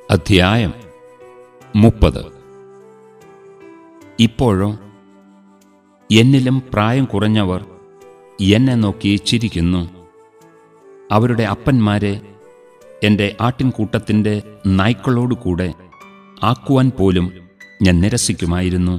അധ്യായം മുപ്പത് ഇപ്പോഴോ എന്നിലും പ്രായം കുറഞ്ഞവർ എന്നെ നോക്കി ചിരിക്കുന്നു അവരുടെ അപ്പന്മാരെ എൻ്റെ ആട്ടിൻകൂട്ടത്തിൻ്റെ നായ്ക്കളോടുകൂടെ ആക്കുവാൻ പോലും ഞാൻ നിരസിക്കുമായിരുന്നു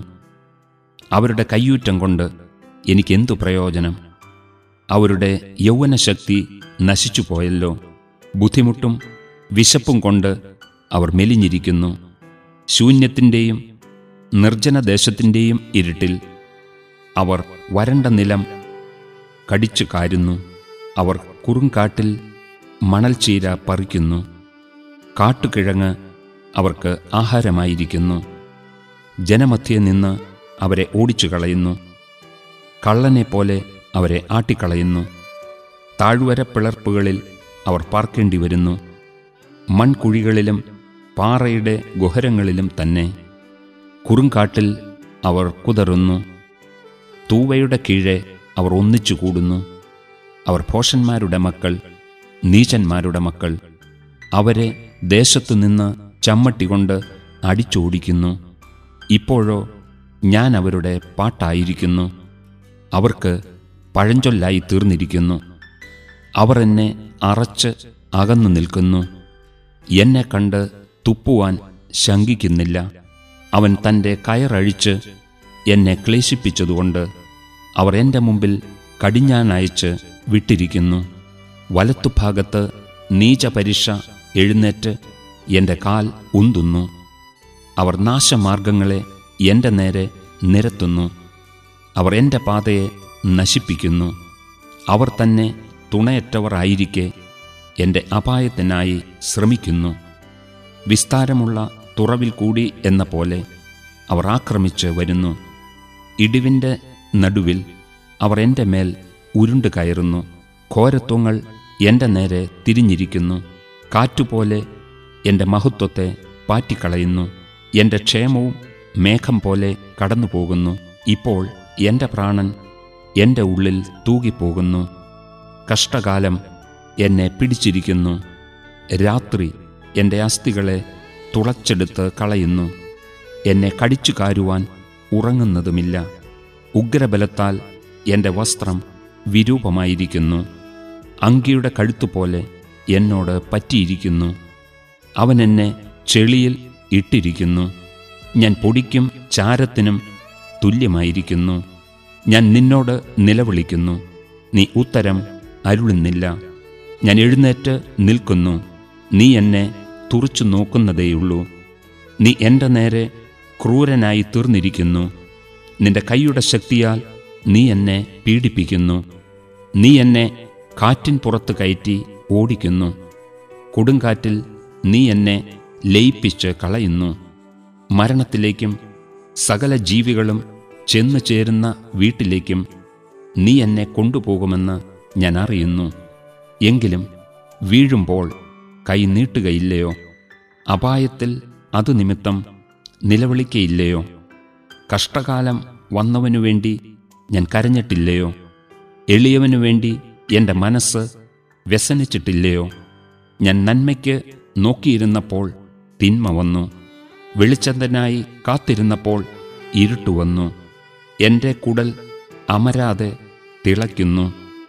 അവരുടെ കയ്യൂറ്റം കൊണ്ട് എനിക്കെന്തു പ്രയോജനം അവരുടെ യൗവനശക്തി നശിച്ചു പോയല്ലോ ബുദ്ധിമുട്ടും വിശപ്പും കൊണ്ട് അവർ മെലിഞ്ഞിരിക്കുന്നു ശൂന്യത്തിൻ്റെയും നിർജ്ജനദേശത്തിൻ്റെയും ഇരുട്ടിൽ അവർ വരണ്ട നിലം കടിച്ചു കാരുന്നു അവർ കുറുങ്കാട്ടിൽ മണൽച്ചീര പറിക്കുന്നു കാട്ടുകിഴങ്ങ് അവർക്ക് ആഹാരമായിരിക്കുന്നു ജനമധ്യേ നിന്ന് അവരെ ഓടിച്ചു കളയുന്നു കള്ളനെപ്പോലെ അവരെ ആട്ടിക്കളയുന്നു താഴ്വര പിളർപ്പുകളിൽ അവർ പാർക്കേണ്ടി വരുന്നു മൺകുഴികളിലും പാറയുടെ ഗുഹരങ്ങളിലും തന്നെ കുറുങ്കാട്ടിൽ അവർ കുതറുന്നു തൂവയുടെ കീഴെ അവർ ഒന്നിച്ചു കൂടുന്നു അവർ ഭോഷന്മാരുടെ മക്കൾ നീചന്മാരുടെ മക്കൾ അവരെ ദേശത്തുനിന്ന് ചമ്മട്ടികൊണ്ട് അടിച്ചോടിക്കുന്നു ഇപ്പോഴോ ഞാൻ അവരുടെ പാട്ടായിരിക്കുന്നു അവർക്ക് പഴഞ്ചൊല്ലായി തീർന്നിരിക്കുന്നു അവർ എന്നെ അറച്ച് അകന്നു നിൽക്കുന്നു എന്നെ കണ്ട് തുപ്പുവാൻ ശങ്കിക്കുന്നില്ല അവൻ തൻ്റെ കയറഴിച്ച് എന്നെ ക്ലേശിപ്പിച്ചതുകൊണ്ട് അവർ എൻ്റെ മുമ്പിൽ കടിഞ്ഞാനയച്ച് വിട്ടിരിക്കുന്നു വലത്തുഭാഗത്ത് നീചപരീക്ഷ എഴുന്നേറ്റ് എൻ്റെ കാൽ ഉന്തുന്നു അവർ നാശമാർഗങ്ങളെ എൻ്റെ നേരെ നിരത്തുന്നു അവർ എൻ്റെ പാതയെ നശിപ്പിക്കുന്നു അവർ തന്നെ തുണയറ്റവർ എൻ്റെ അപായത്തിനായി ശ്രമിക്കുന്നു വിസ്താരമുള്ള തുറവിൽ കൂടി എന്ന പോലെ അവർ ആക്രമിച്ച് വരുന്നു ഇടിവിൻ്റെ നടുവിൽ അവർ എൻ്റെ മേൽ ഉരുണ്ടു കയറുന്നു ഘോരത്വങ്ങൾ എൻ്റെ നേരെ തിരിഞ്ഞിരിക്കുന്നു കാറ്റുപോലെ എൻ്റെ മഹത്വത്തെ പാറ്റിക്കളയുന്നു എൻ്റെ ക്ഷേമവും മേഘം പോലെ കടന്നുപോകുന്നു ഇപ്പോൾ എൻ്റെ പ്രാണൻ എൻ്റെ ഉള്ളിൽ തൂകിപ്പോകുന്നു കഷ്ടകാലം എന്നെ പിടിച്ചിരിക്കുന്നു രാത്രി എൻ്റെ അസ്ഥികളെ തുളച്ചെടുത്ത് കളയുന്നു എന്നെ കടിച്ചു കാരുവാൻ ഉറങ്ങുന്നതുമില്ല ഉഗ്രബലത്താൽ എൻ്റെ വസ്ത്രം വിരൂപമായിരിക്കുന്നു അങ്കിയുടെ കഴുത്തുപോലെ എന്നോട് പറ്റിയിരിക്കുന്നു അവൻ എന്നെ ചെളിയിൽ ഇട്ടിരിക്കുന്നു ഞാൻ പൊടിക്കും ചാരത്തിനും തുല്യമായിരിക്കുന്നു ഞാൻ നിന്നോട് നിലവിളിക്കുന്നു നീ ഉത്തരം അരുളുന്നില്ല ഞാൻ എഴുന്നേറ്റ് നിൽക്കുന്നു നീ എന്നെ തുറച്ചു നോക്കുന്നതേയുള്ളൂ നീ എൻ്റെ നേരെ ക്രൂരനായി തീർന്നിരിക്കുന്നു നിന്റെ കൈയുടെ ശക്തിയാൽ നീ എന്നെ പീഡിപ്പിക്കുന്നു നീ എന്നെ കാറ്റിൻ പുറത്ത് കയറ്റി ഓടിക്കുന്നു കൊടുങ്കാറ്റിൽ നീ എന്നെ ലയിപ്പിച്ച് കളയുന്നു മരണത്തിലേക്കും സകല ജീവികളും ചെന്നു ചേരുന്ന വീട്ടിലേക്കും നീ എന്നെ കൊണ്ടുപോകുമെന്ന് ഞാൻ അറിയുന്നു എങ്കിലും വീഴുമ്പോൾ കൈ നീട്ടുകയില്ലയോ അപായത്തിൽ അതു നിമിത്തം നിലവിളിക്കയില്ലയോ കഷ്ടകാലം വന്നവനു വേണ്ടി ഞാൻ കരഞ്ഞിട്ടില്ലയോ എളിയവനു വേണ്ടി എൻ്റെ മനസ്സ് വ്യസനിച്ചിട്ടില്ലയോ ഞാൻ നന്മയ്ക്ക് നോക്കിയിരുന്നപ്പോൾ തിന്മ വന്നു വെളിച്ചന്തനായി കാത്തിരുന്നപ്പോൾ ഇരുട്ടു വന്നു എൻ്റെ കുടൽ അമരാതെ തിളയ്ക്കുന്നു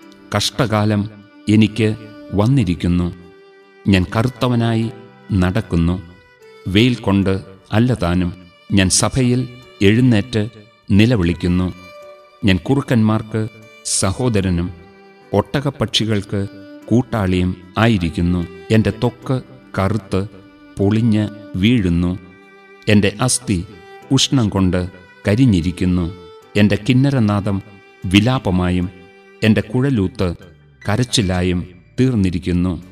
കഷ്ടകാലം എനിക്ക് വന്നിരിക്കുന്നു ഞാൻ കറുത്തവനായി നടക്കുന്നു വെയിൽ കൊണ്ട് അല്ലതാനും ഞാൻ സഭയിൽ എഴുന്നേറ്റ് നിലവിളിക്കുന്നു ഞാൻ കുറുക്കന്മാർക്ക് സഹോദരനും ഒട്ടകപ്പക്ഷികൾക്ക് കൂട്ടാളിയും ആയിരിക്കുന്നു എൻ്റെ ത്വക്ക് കറുത്ത് പൊളിഞ്ഞ് വീഴുന്നു എൻ്റെ അസ്ഥി ഉഷ്ണം കൊണ്ട് കരിഞ്ഞിരിക്കുന്നു എൻ്റെ കിന്നരനാദം വിലാപമായും എൻ്റെ കുഴലൂത്ത് കരച്ചിലായും തീർന്നിരിക്കുന്നു